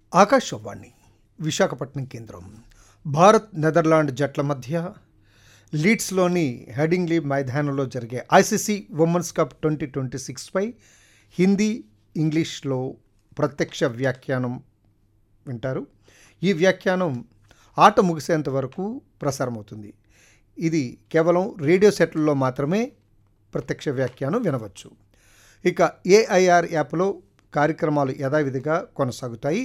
ఆకాశవాణి విశాఖపట్నం కేంద్రం భారత్ నెదర్లాండ్ జట్ల మధ్య లీడ్స్లోని హెడింగ్లీ మైదానంలో జరిగే ICC women's cup twenty twenty సిక్స్పై హిందీ ఇంగ్లీష్లో ప్రత్యక్ష వ్యాఖ్యానం వింటారు ఈ వ్యాఖ్యానం ఆట ముగిసేంత వరకు ప్రసారమవుతుంది ఇది కేవలం రేడియో సెట్లలో మాత్రమే ప్రత్యక్ష వ్యాఖ్యానం వినవచ్చు ఇక ఏఐఆర్ యాప్లో కార్యక్రమాలు యథావిధిగా కొనసాగుతాయి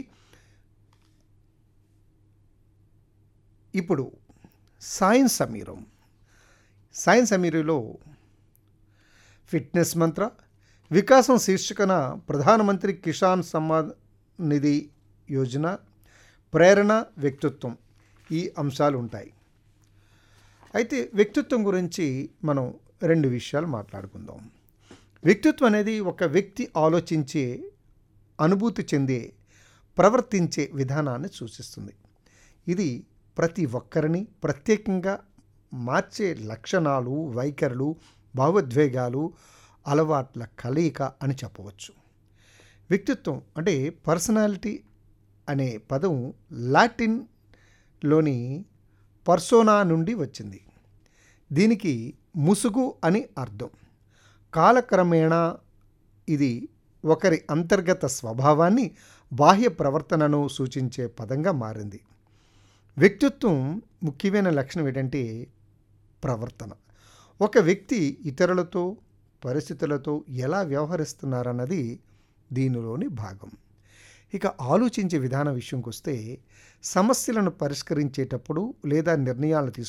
ఇప్పుడు సాయం సమీరం సాయం సమీరులో ఫిట్నెస్ మంత్ర వికాసం శీర్షికన ప్రధానమంత్రి కిసాన్ సమ్మాన్ నిధి యోజన ప్రేరణ వ్యక్తిత్వం ఈ అంశాలు ఉంటాయి అయితే వ్యక్తిత్వం గురించి మనం రెండు విషయాలు మాట్లాడుకుందాం వ్యక్తిత్వం అనేది ఒక వ్యక్తి ఆలోచించే అనుభూతి చెందే ప్రవర్తించే విధానాన్ని సూచిస్తుంది ఇది ప్రతి ఒక్కరిని ప్రత్యేకంగా మార్చే లక్షణాలు వైఖరులు భావోద్వేగాలు అలవాట్ల కలయిక అని చెప్పవచ్చు వ్యక్తిత్వం అంటే పర్సనాలిటీ అనే పదం లాటిన్లోని పర్సోనా నుండి వచ్చింది దీనికి ముసుగు అని అర్థం కాలక్రమేణా ఇది ఒకరి అంతర్గత స్వభావాన్ని బాహ్య ప్రవర్తనను సూచించే పదంగా మారింది వ్యక్తిత్వం ముఖ్యమైన లక్షణం ఏంటంటే ప్రవర్తన ఒక వ్యక్తి ఇతరులతో పరిస్థితులతో ఎలా వ్యవహరిస్తున్నారన్నది దీనిలోని భాగం ఇక ఆలోచించే విధానం విషయంకి వస్తే సమస్యలను పరిష్కరించేటప్పుడు లేదా నిర్ణయాలు తీసుకు